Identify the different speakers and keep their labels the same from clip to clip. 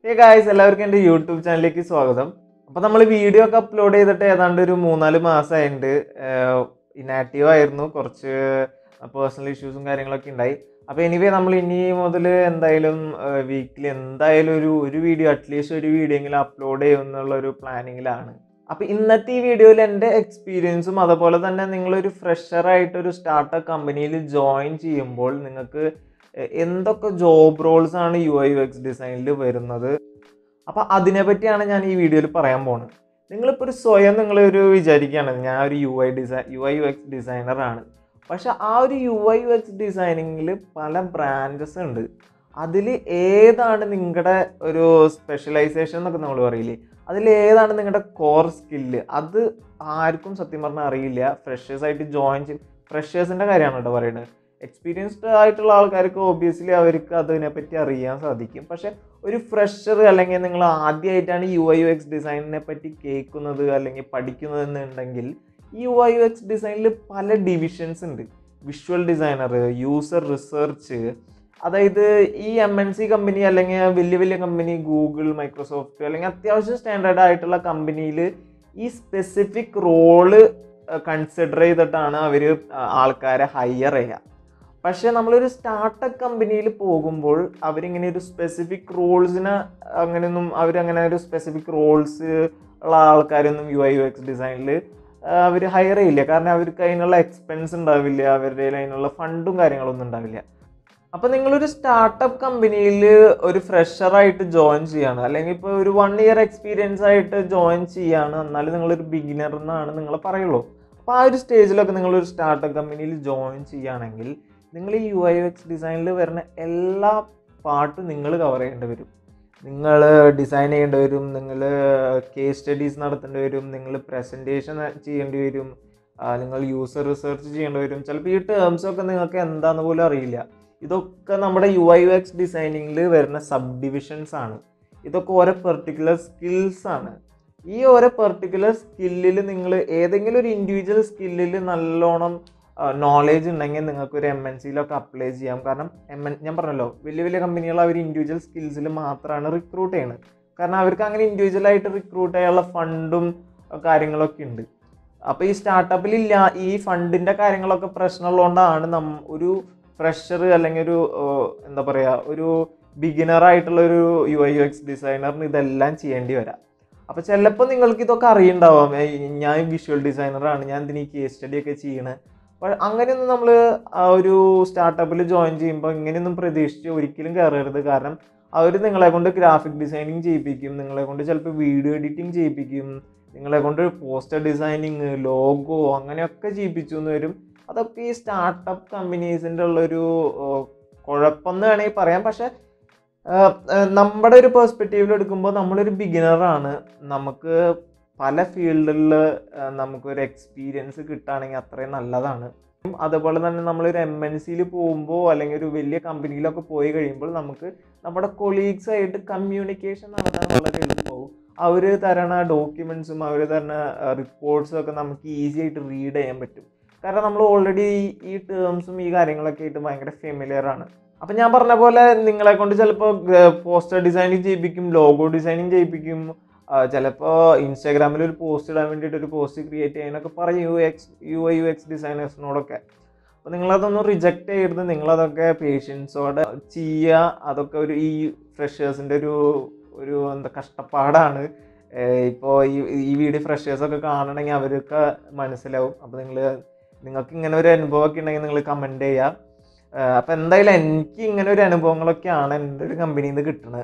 Speaker 1: hey guys എല്ലാവർക്കും എൻ്റെ YouTube ചാനലിലേക്ക് സ്വാഗതം അപ്പോൾ നമ്മൾ വീഡിയോ ഒക്കെ അപ്ലോഡ് ചെയ്തിട്ട് ഏതാണ്ട് ഒരു മൂന്നാല് മാസമായിട്ടുണ്ട് ഇനാക്റ്റീവ് ആയിരുന്നു കുറച്ച് പേഴ്സണൽ ഇഷ്യൂസും കാര്യങ്ങളൊക്കെ ഉണ്ടായി അപ്പോൾ എനിവേ നമ്മൾ ഇനി മുതൽ എന്തായാലും വീക്കിലി എന്തായാലും ഒരു ഒരു വീഡിയോ അറ്റ്ലീസ്റ്റ് ഒരു വീഡിയോ എങ്കിലും അപ്ലോഡ് ചെയ്യുമെന്നുള്ള ഒരു പ്ലാനിങ്ങിലാണ് അപ്പോൾ ഇന്നത്തെ ഈ വീഡിയോയിൽ എൻ്റെ എക്സ്പീരിയൻസും അതുപോലെ തന്നെ നിങ്ങളൊരു ഫ്രഷറായിട്ട് ഒരു സ്റ്റാർട്ടപ്പ് കമ്പനിയിൽ ജോയിൻ ചെയ്യുമ്പോൾ നിങ്ങൾക്ക് എ- എന്തൊക്കെ ജോബ് റോൾസ് ആണ് യു ഐ യു എക്സ് ഡിസൈനിൽ വരുന്നത് അപ്പോൾ അതിനെ പറ്റിയാണ് ഞാൻ ഈ വീഡിയോയിൽ പറയാൻ പോകുന്നത് നിങ്ങളിപ്പോൾ ഒരു സ്വയം നിങ്ങളൊരു വിചാരിക്കുകയാണ് ഞാൻ ഒരു U I design U I U X ഡിസൈനറാണ് പക്ഷെ ആ ഒരു യു ഐ യു എക്സ് ഡിസൈനിങ്ങിൽ പല ബ്രാൻഡസ് ഉണ്ട് അതിൽ ഏതാണ് നിങ്ങളുടെ ഒരു സ്പെഷ്യലൈസേഷൻ എന്നൊക്കെ നമ്മൾ പറയില്ലേ അതിൽ ഏതാണ് നിങ്ങളുടെ കോർ സ്കില്ല് അത് ആർക്കും സത്യം പറഞ്ഞാൽ അറിയില്ല ഫ്രഷേഴ്സ് ആയിട്ട് ജോയിൻ ചെയ്യും ഫ്രഷേഴ്സിൻ്റെ കാര്യമാണ് കേട്ടോ പറയുന്നത് എക്സ്പീരിയൻസ്ഡ് ആയിട്ടുള്ള ആൾക്കാർക്ക് ഒബിയസ്ലി അവർക്ക് അതിനെപ്പറ്റി അറിയാൻ സാധിക്കും പക്ഷെ ഒരു ഫ്രഷർ അല്ലെങ്കിൽ നിങ്ങൾ ആദ്യമായിട്ടാണ് യു ഐ യു എക്സ് ഡിസൈനിനെ പറ്റി കേൾക്കുന്നത് അല്ലെങ്കിൽ പഠിക്കുന്നത് എന്നുണ്ടെങ്കിൽ ഈ യു ഐ യു എക്സ് ഡിസൈനിൽ പല ഡിവിഷൻസ് ഉണ്ട് വിഷ്വൽ ഡിസൈനർ യൂസർ റിസർച്ച് അതായത് ഈ എം എൻ സി കമ്പനി അല്ലെങ്കിൽ വലിയ വലിയ കമ്പനി ഗൂഗിൾ മൈക്രോസോഫ്റ്റ് അല്ലെങ്കിൽ അത്യാവശ്യം സ്റ്റാൻഡേർഡ് ആയിട്ടുള്ള കമ്പനിയിൽ ഈ സ്പെസിഫിക് റോള് കൺസിഡർ ചെയ്തിട്ടാണ് അവർ ആൾക്കാരെ ഹയർ ചെയ്യുക പക്ഷേ നമ്മളൊരു സ്റ്റാർട്ടപ്പ് കമ്പനിയിൽ പോകുമ്പോൾ അവരിങ്ങനെ ഒരു സ്പെസിഫിക് റോൾസിനെ അങ്ങനെയൊന്നും അവരങ്ങനെ ഒരു സ്പെസിഫിക് റോൾസ് ഉള്ള ആൾക്കാരൊന്നും യു ഐ യു എക്സ് ഡിസൈനിൽ അവർ ഹയർ ചെയ്യില്ല കാരണം അവർക്ക് അതിനുള്ള എക്സ്പെൻസ് ഉണ്ടാവില്ല അവരുടെ കയ്യിൽ അതിനുള്ള ഫണ്ടും കാര്യങ്ങളൊന്നും ഉണ്ടാവില്ല അപ്പോൾ നിങ്ങളൊരു സ്റ്റാർട്ടപ്പ് കമ്പനിയിൽ ഒരു ഫ്രഷറായിട്ട് ജോയിൻ ചെയ്യാണ് അല്ലെങ്കിൽ ഇപ്പോൾ ഒരു വൺ ഇയർ എക്സ്പീരിയൻസ് ആയിട്ട് ജോയിൻ ചെയ്യാണ് എന്നാലും നിങ്ങളൊരു ബിഗിനർ എന്നാണ് നിങ്ങൾ പറയുള്ളൂ അപ്പോൾ ആ ഒരു സ്റ്റേജിലൊക്കെ നിങ്ങളൊരു സ്റ്റാർട്ടപ്പ് കമ്പനിയിൽ ജോയിൻ ചെയ്യുകയാണെങ്കിൽ നിങ്ങൾ ഈ യു ഐ എക്സ് ഡിസൈനിൽ വരുന്ന എല്ലാ പാർട്ടും നിങ്ങൾ കവർ ചെയ്യേണ്ടി വരും നിങ്ങൾ ഡിസൈൻ ചെയ്യേണ്ടി വരും നിങ്ങൾ കേസ് സ്റ്റഡീസ് നടത്തേണ്ടി വരും നിങ്ങൾ പ്രസൻറ്റേഷൻ ചെയ്യേണ്ടി വരും ആ, നിങ്ങൾ യൂസർ റിസർച്ച് ചെയ്യേണ്ടി വരും ചിലപ്പോൾ ഈ ടേംസ് ഒക്കെ നിങ്ങൾക്ക് എന്താന്ന് പോലും അറിയില്ല ഇതൊക്കെ നമ്മുടെ യു ഐ യു എക്സ് ഡിസൈനിങ്ങിൽ വരുന്ന സബ് ഡിവിഷൻസ് ആണ് ഇതൊക്കെ ഓരോ പെർട്ടിക്കുലർ സ്കിൽസ് ആണ് ഈ ഓരോ പെർട്ടിക്കുലർ സ്കില്ലിൽ നിങ്ങൾ ഏതെങ്കിലും ഒരു ഇൻഡിവിജ്വൽ സ്കില്ലിൽ നല്ലോണം നോളേജ് ഉണ്ടെങ്കിൽ നിങ്ങൾക്ക് ഒരു എം എൻ സിയിലൊക്കെ അപ്ലൈ ചെയ്യാം കാരണം എം എൻ ഞാൻ പറഞ്ഞല്ലോ വലിയ വലിയ കമ്പനികൾ അവർ ഇൻഡിവിജ്വൽ സ്കിൽസിൽ മാത്രമാണ് റിക്രൂട്ട് ചെയ്യുന്നത് കാരണം അവർക്ക് അങ്ങനെ ഇൻഡിവിജ്വൽ ആയിട്ട് റിക്രൂട്ട് ചെയ്യാനുള്ള ഫണ്ടും കാര്യങ്ങളൊക്കെ ഉണ്ട് അപ്പോൾ ഈ സ്റ്റാർട്ടപ്പിൽ ഇല്ല ഈ ഫണ്ടിൻ്റെ കാര്യങ്ങളൊക്കെ പ്രശ്നമുള്ളതുകൊണ്ടാണ് നം ഒരു ഫ്രഷർ അല്ലെങ്കിൽ ഒരു ഏഹ്, എന്താ പറയുക ഒരു ബിഗിനർ ആയിട്ടുള്ള ഒരു യു ഐ യു എക്സ് ഡിസൈനറിന് ഇതെല്ലാം ചെയ്യേണ്ടി വരാം അപ്പോൾ ചിലപ്പോൾ നിങ്ങൾക്ക് ഇതൊക്കെ അറിയുണ്ടാവാം ഏയ് ഞാൻ വിഷ്വൽ ഡിസൈനറാണ് ഞാൻ ഇതിന് ഈ കേസ് സ്റ്റഡി ഒക്കെ ചെയ്യണേ അപ്പോൾ അങ്ങനെയൊന്നും നമ്മൾ ആ ഒരു സ്റ്റാർട്ടപ്പിൽ ജോയിൻ ചെയ്യുമ്പോൾ ഇങ്ങനെയൊന്നും പ്രതീക്ഷിച്ച് ഒരിക്കലും കയറരുത് കാരണം അവർ നിങ്ങളെ കൊണ്ട് ഗ്രാഫിക് ഡിസൈനിങ് ചെയ്യിപ്പിക്കും നിങ്ങളെ കൊണ്ട് ചിലപ്പോൾ വീഡിയോ എഡിറ്റിംഗ് ചെയ്യിപ്പിക്കും നിങ്ങളെ കൊണ്ട് പോസ്റ്റർ ഡിസൈനിങ് ലോഗോ അങ്ങനെയൊക്കെ ചെയ്യിപ്പിച്ചു എന്ന് വരും അതൊക്കെ ഈ സ്റ്റാർട്ടപ്പ് കമ്പനീസിൻ്റെ ഉള്ളൊരു ഏഹ്, കുഴപ്പം എന്ന് വേണമെങ്കിൽ പറയാം പക്ഷെ ഏഹ്, ഏഹ്, നമ്മുടെ ഒരു പെർസ്പെക്റ്റീവിൽ എടുക്കുമ്പോൾ നമ്മളൊരു ബിഗിനറാണ് നമുക്ക് പല ഫീൽഡിൽ നമുക്കൊരു എക്സ്പീരിയൻസ് കിട്ടുകയാണെങ്കിൽ അത്രയും നല്ലതാണ് അതുപോലെ തന്നെ നമ്മളൊരു എം എൻ സിയിൽ പോകുമ്പോൾ അല്ലെങ്കിൽ ഒരു വലിയ കമ്പനിയിലൊക്കെ പോയി കഴിയുമ്പോൾ നമുക്ക് നമ്മുടെ കൊളീഗ്സ് ആയിട്ട് കമ്മ്യൂണിക്കേഷൻ നടത്താൻ വളരെ എളുപ്പമാവും അവർ തരണ ഡോക്യുമെൻസും അവർ തരണ റിപ്പോർട്ട്സും ഒക്കെ നമുക്ക് ഈസി ആയിട്ട് റീഡ് ചെയ്യാൻ പറ്റും കാരണം നമ്മൾ ഓൾറെഡി ഈ ടേംസും ഈ കാര്യങ്ങളൊക്കെ ആയിട്ട് ഭയങ്കര ഫെമിലിയർ ആണ് അപ്പം ഞാൻ പറഞ്ഞ പോലെ നിങ്ങളെ കൊണ്ട് ചിലപ്പോൾ പോസ്റ്റർ ഡിസൈനിങ് ചെയ്യിപ്പിക്കും ലോഗോ ഡിസൈനിങ് ചെയ്യിപ്പിക്കും ചിലപ്പോൾ ഇൻസ്റ്റാഗ്രാമിൽ ഒരു പോസ്റ്റ് ഇടാൻ വേണ്ടിയിട്ട് ഒരു പോസ്റ്റ് ക്രിയേറ്റ് ചെയ്യാനൊക്കെ പറയും U X U I U X ഡിസൈനേഴ്സിനോടൊക്കെ അപ്പോൾ നിങ്ങളതൊന്നും റിജക്റ്റ് ചെയ്യരുത് നിങ്ങളതൊക്കെ പേഷ്യൻസോടെ ചെയ്യുക അതൊക്കെ ഒരു ഈ ഫ്രഷേഴ്സിൻ്റെ ഒരു ഒരു എന്താ കഷ്ടപ്പാടാണ് ഇപ്പോൾ ഈ ഈ വീഡിയോ ഫ്രഷേഴ്സൊക്കെ കാണണമെങ്കിൽ അവരൊക്കെ മനസ്സിലാവും അപ്പോൾ നിങ്ങൾ നിങ്ങൾക്ക് ഇങ്ങനെ ഒരു അനുഭവമൊക്കെ ഉണ്ടെങ്കിൽ നിങ്ങൾ കമൻറ്റ് ചെയ്യുക അപ്പോൾ എന്തായാലും എനിക്ക് ഇങ്ങനെ ഒരു അനുഭവങ്ങളൊക്കെയാണ് എൻ്റെ ഒരു കമ്പനിയിൽ നിന്ന് കിട്ടുന്നത്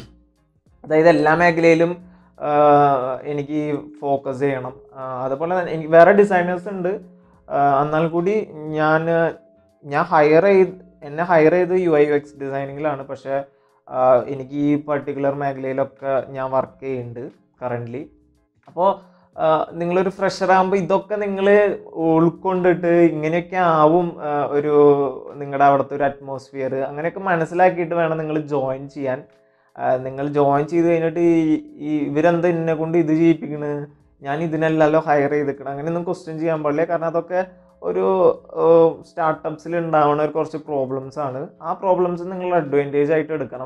Speaker 1: അതായത് എല്ലാ മേഖലയിലും ആഹ് എനിക്ക് ഫോക്കസ് ചെയ്യണം ആഹ് അതുപോലെ തന്നെ എനിക്ക് വേറെ ഡിസൈനേഴ്സ് ഉണ്ട് ആഹ് എന്നാൽ കൂടി ഞാൻ ഞാൻ ഹയർ ചെയ്ത് എന്നെ ഹയർ ചെയ്ത് യു ഐ യു എക്സ് ഡിസൈനിങ്ങിലാണ് പക്ഷേ ആഹ് എനിക്ക് ഈ പർട്ടിക്കുലർ മേഖലയിലൊക്കെ ഞാൻ വർക്ക് ചെയ്യുന്നുണ്ട് കറൻ്റ്ലി അപ്പോൾ നിങ്ങളൊരു ഫ്രഷർ ആകുമ്പോൾ ഇതൊക്കെ നിങ്ങൾ ഉൾക്കൊണ്ടിട്ട് ഇങ്ങനെയൊക്കെ ആവും ആഹ് ഒരു നിങ്ങളുടെ അവിടുത്തെ ഒരു അറ്റ്മോസ്ഫിയർ അങ്ങനെയൊക്കെ മനസ്സിലാക്കിയിട്ട് വേണം നിങ്ങൾ ജോയിൻ ചെയ്യാൻ ആഹ് നിങ്ങൾ ജോയിൻ ചെയ്ത് കഴിഞ്ഞിട്ട് ഈ ഈ ഇവരെന്താ എന്നെ കൊണ്ട് ഇത് ചെയ്യിപ്പിക്കണ് ഞാൻ ഇതിനല്ലല്ലോ ഹയർ ചെയ്തിക്കണം അങ്ങനെയൊന്നും ക്വസ്റ്റ്യൻ ചെയ്യാൻ പാടില്ല കാരണം അതൊക്കെ ഒരു സ്റ്റാർട്ടപ്സിൽ ഉണ്ടാവുന്ന ഒരു കുറച്ച് പ്രോബ്ലംസ് ആണ് ആ പ്രോബ്ലംസ് നിങ്ങൾ അഡ്വാൻറ്റേജ് ആയിട്ട് എടുക്കണം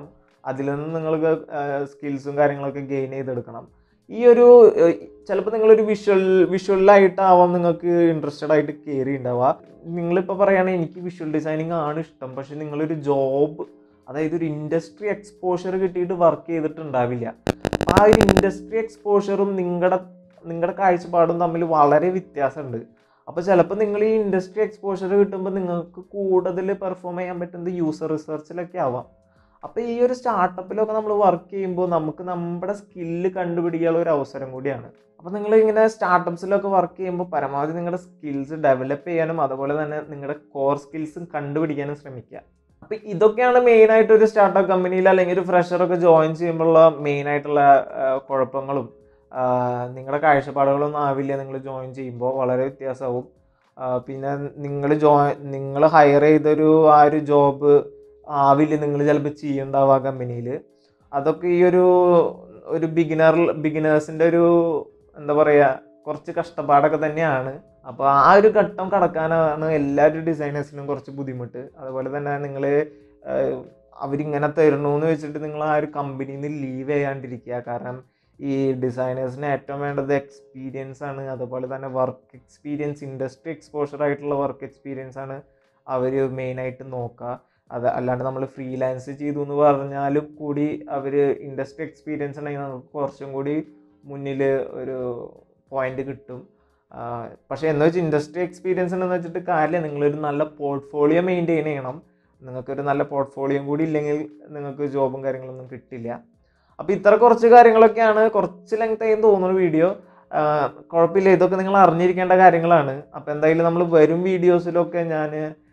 Speaker 1: അതിൽ നിന്ന് നിങ്ങൾക്ക് സ്കിൽസും കാര്യങ്ങളൊക്കെ ഗെയിൻ ചെയ്തെടുക്കണം ഈ ഒരു ചിലപ്പോൾ നിങ്ങളൊരു വിഷ്വൽ വിഷ്വലായിട്ടാവാം നിങ്ങൾക്ക് ഇൻട്രസ്റ്റഡ് ആയിട്ട് കയറി ഉണ്ടാവുക നിങ്ങളിപ്പോൾ പറയുകയാണെങ്കിൽ എനിക്ക് വിഷ്വൽ ഡിസൈനിങ് ആണ് ഇഷ്ടം പക്ഷെ നിങ്ങളൊരു ജോബ് അതായത് ഒരു ഇൻഡസ്ട്രി എക്സ്പോഷർ കിട്ടിയിട്ട് വർക്ക് ചെയ്തിട്ടുണ്ടാവില്ല അപ്പോൾ ആ ഒരു ഇൻഡസ്ട്രി എക്സ്പോഷറും നിങ്ങളുടെ നിങ്ങളുടെ കാഴ്ചപ്പാടും തമ്മിൽ വളരെ വ്യത്യാസമുണ്ട് അപ്പോൾ ചിലപ്പോൾ നിങ്ങൾ ഈ ഇൻഡസ്ട്രി എക്സ്പോഷർ കിട്ടുമ്പോൾ നിങ്ങൾക്ക് കൂടുതൽ പെർഫോം ചെയ്യാൻ പറ്റുന്നത് യൂസർ റിസർച്ചിലൊക്കെ ആവാം അപ്പോൾ ഈ ഒരു സ്റ്റാർട്ടപ്പിലൊക്കെ നമ്മൾ വർക്ക് ചെയ്യുമ്പോൾ നമുക്ക് നമ്മുടെ സ്കില്ല് കണ്ടുപിടിക്കാനുള്ള ഒരു അവസരം കൂടിയാണ് അപ്പോൾ നിങ്ങൾ ഇങ്ങനെ സ്റ്റാർട്ടപ്സിലൊക്കെ വർക്ക് ചെയ്യുമ്പോൾ പരമാവധി നിങ്ങളുടെ സ്കിൽസ് ഡെവലപ്പ് ചെയ്യാനും അതുപോലെ തന്നെ നിങ്ങളുടെ കോർ സ്കിൽസും കണ്ടുപിടിക്കാനും ശ്രമിക്കുക അപ്പോൾ ഇതൊക്കെയാണ് മെയിനായിട്ട് ഒരു സ്റ്റാർട്ടപ്പ് കമ്പനിയിൽ അല്ലെങ്കിൽ ഒരു ഫ്രഷറൊക്കെ ജോയിൻ ചെയ്യുമ്പോഴുള്ള മെയിനായിട്ടുള്ള കുഴപ്പങ്ങളും നിങ്ങളുടെ കാഴ്ചപ്പാടുകളൊന്നും ആവില്ല നിങ്ങൾ ജോയിൻ ചെയ്യുമ്പോൾ വളരെ വ്യത്യാസമാവും പിന്നെ നിങ്ങൾ ജോയിൻ നിങ്ങൾ ഹയർ ചെയ്തൊരു ആ ഒരു ജോബ് ആവില്ല നിങ്ങൾ ചിലപ്പോൾ ചെയ്യണ്ടാവുക ആ കമ്പനിയിൽ അതൊക്കെ ഈ ഒരു ഒരു ബിഗിനർ ബിഗിനേഴ്സിൻ്റെ ഒരു എന്താ പറയുക കുറച്ച് കഷ്ടപ്പാടൊക്കെ തന്നെയാണ് അപ്പോൾ ആ ഒരു ഘട്ടം കടക്കാനാണ് എല്ലാവരും ഡിസൈനേഴ്സിനും കുറച്ച് ബുദ്ധിമുട്ട് അതുപോലെ തന്നെ നിങ്ങൾ അവരിങ്ങനെ തരണു എന്ന് വെച്ചിട്ട് നിങ്ങൾ ആ ഒരു കമ്പനിയിൽ നിന്ന് ലീവ് ചെയ്യാണ്ടിരിക്കുക കാരണം ഈ ഡിസൈനേഴ്സിന് ഏറ്റവും വേണ്ടത് എക്സ്പീരിയൻസ് ആണ് അതുപോലെ തന്നെ വർക്ക് എക്സ്പീരിയൻസ് ഇൻഡസ്ട്രി എക്സ്പോഷർ ആയിട്ടുള്ള വർക്ക് എക്സ്പീരിയൻസ് ആണ് അവർ മെയിനായിട്ട് നോക്കുക അത് അല്ലാണ്ട് നമ്മൾ ഫ്രീലാൻസ് ചെയ്തു എന്ന് പറഞ്ഞാലും കൂടി അവർ ഇൻഡസ്ട്രി എക്സ്പീരിയൻസ് ഉണ്ടെങ്കിൽ നമുക്ക് കുറച്ചും കൂടി മുന്നിൽ ഒരു പോയിന്റ് കിട്ടും പക്ഷേ എന്ന് വെച്ചാൽ ഇൻഡസ്ട്രി എക്സ്പീരിയൻസ് ഉണ്ടെന്ന് വെച്ചിട്ട് കാര്യമില്ല നിങ്ങളൊരു നല്ല പോർട്ട്ഫോളിയോ മെയിൻറ്റെയിൻ ചെയ്യണം നിങ്ങൾക്കൊരു നല്ല പോർട്ട്ഫോളിയോ കൂടി ഇല്ലെങ്കിൽ നിങ്ങൾക്ക് ജോബും കാര്യങ്ങളൊന്നും കിട്ടില്ല അപ്പോൾ ഇത്ര കുറച്ച് കാര്യങ്ങളൊക്കെയാണ് കുറച്ച് ലെങ്ത് ആയി തോന്നുന്നു വീഡിയോ കുഴപ്പമില്ല ഇതൊക്കെ നിങ്ങൾ അറിഞ്ഞിരിക്കേണ്ട കാര്യങ്ങളാണ് അപ്പോൾ എന്തായാലും നമ്മൾ വരും വീഡിയോസിലൊക്കെ ഞാൻ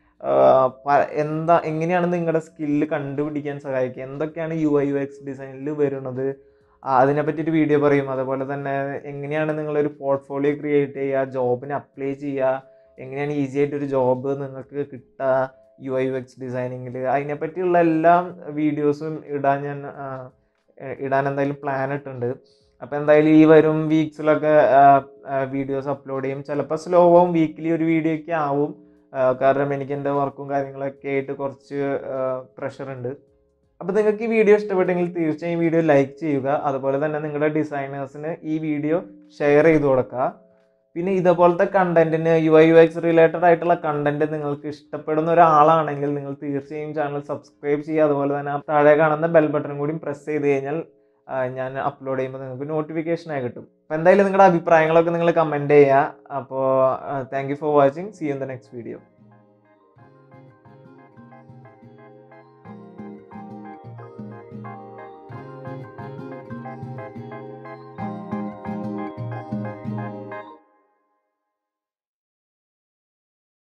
Speaker 1: എന്താ എങ്ങനെയാണ് നിങ്ങളുടെ സ്കില്ല് കണ്ടുപിടിക്കാൻ സഹായിക്കുക എന്തൊക്കെയാണ് യു ഐ യു എക്സ് ഡിസൈനിൽ വരുന്നത് അതിനെ പറ്റിയിട്ട് വീഡിയോ പറയും അതുപോലെ തന്നെ എങ്ങനെയാണ് നിങ്ങളൊരു പോർട്ട്ഫോളിയോ ക്രിയേറ്റ് ചെയ്യുക ജോബിന് അപ്ലൈ ചെയ്യുക എങ്ങനെയാണ് ഈസി ആയിട്ട് ഒരു ജോബ് നിങ്ങൾക്ക് കിട്ടുക യു ഐ യു എക്സ് ഡിസൈനിങ്ങിൽ അതിനെപ്പറ്റിയുള്ള എല്ലാ വീഡിയോസും ഇടാൻ ഞാൻ ഇടാൻ എന്തായാലും പ്ലാൻ ഇട്ടുണ്ട് അപ്പോൾ എന്തായാലും ഈ വരും വീക്സിലൊക്കെ വീഡിയോസ് അപ്ലോഡ് ചെയ്യും ചിലപ്പോൾ സ്ലോ ആവും വീക്കിലി ഒരു വീഡിയോ ഒക്കെ ആവും കാരണം എനിക്ക് എൻ്റെ വർക്കും കാര്യങ്ങളൊക്കെ ആയിട്ട് കുറച്ച് പ്രഷർ ഉണ്ട് അപ്പോൾ നിങ്ങൾക്ക് ഈ വീഡിയോ ഇഷ്ടപ്പെട്ടെങ്കിൽ തീർച്ചയായും വീഡിയോ ലൈക്ക് ചെയ്യുക അതുപോലെ തന്നെ നിങ്ങളുടെ ഡിസൈനേഴ്സിന് ഈ വീഡിയോ ഷെയർ ചെയ്ത് കൊടുക്കുക പിന്നെ ഇതുപോലത്തെ കണ്ടന്റിന് U I U X related ആയിട്ടുള്ള കണ്ടന്റ് നിങ്ങൾക്ക് ഇഷ്ടപ്പെടുന്ന ഒരാളാണെങ്കിൽ നിങ്ങൾ തീർച്ചയായും ചാനൽ സബ്സ്ക്രൈബ് ചെയ്യുക അതുപോലെ തന്നെ താഴെ കാണുന്ന ബെൽ ബട്ടൺ കൂടി പ്രസ് ചെയ്ത് കഴിഞ്ഞാൽ ഞാൻ അപ്ലോഡ് ചെയ്യുമ്പോൾ നിങ്ങൾക്ക് നോട്ടിഫിക്കേഷനായി കിട്ടും അപ്പോൾ എന്തായാലും നിങ്ങളുടെ അഭിപ്രായങ്ങളൊക്കെ നിങ്ങൾ കമൻറ്റ് ചെയ്യുക അപ്പോൾ thank you for watching see in the next video